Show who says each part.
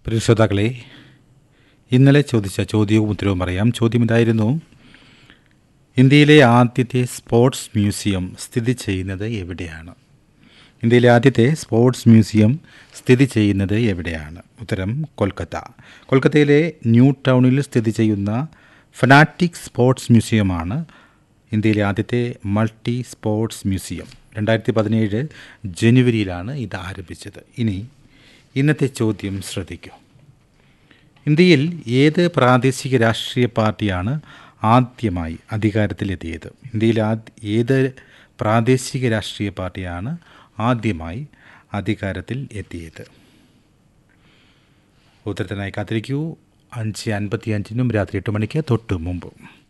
Speaker 1: പ്രിയ ശ്രോതാക്കളെ ഇന്നലെ ചോദിച്ച ചോദ്യവും ഉത്തരവും പറയാം ചോദ്യം ഇതായിരുന്നു ഇന്ത്യയിലെ ആദ്യത്തെ സ്പോർട്സ് മ്യൂസിയം സ്ഥിതി ചെയ്യുന്നത് എവിടെയാണ് ഇന്ത്യയിലെ ആദ്യത്തെ സ്പോർട്സ് മ്യൂസിയം സ്ഥിതി ചെയ്യുന്നത് എവിടെയാണ് ഉത്തരം കൊൽക്കത്ത കൊൽക്കത്തയിലെ ന്യൂ ടൗണിൽ സ്ഥിതി ചെയ്യുന്ന ഫനാറ്റിക് സ്പോർട്സ് മ്യൂസിയമാണ് ഇന്ത്യയിലെ ആദ്യത്തെ മൾട്ടി സ്പോർട്സ് മ്യൂസിയം രണ്ടായിരത്തി പതിനേഴ് ജനുവരിയിലാണ് ഇത് ആരംഭിച്ചത് ഇനി ഇന്നത്തെ ചോദ്യം ശ്രദ്ധിക്കൂ ഇന്ത്യയിൽ ഏത് പ്രാദേശിക രാഷ്ട്രീയ പാർട്ടിയാണ് ആദ്യമായി അധികാരത്തിലെത്തിയത് ഇന്ത്യയിൽ ആദ്യ ഏത് പ്രാദേശിക രാഷ്ട്രീയ പാർട്ടിയാണ് ആദ്യമായി അധികാരത്തിൽ എത്തിയത് ഉത്തരത്തിനായി കാത്തിരിക്കൂ അഞ്ച് അൻപത്തി അഞ്ചിനും രാത്രി എട്ട് മണിക്ക് തൊട്ട് മുമ്പ്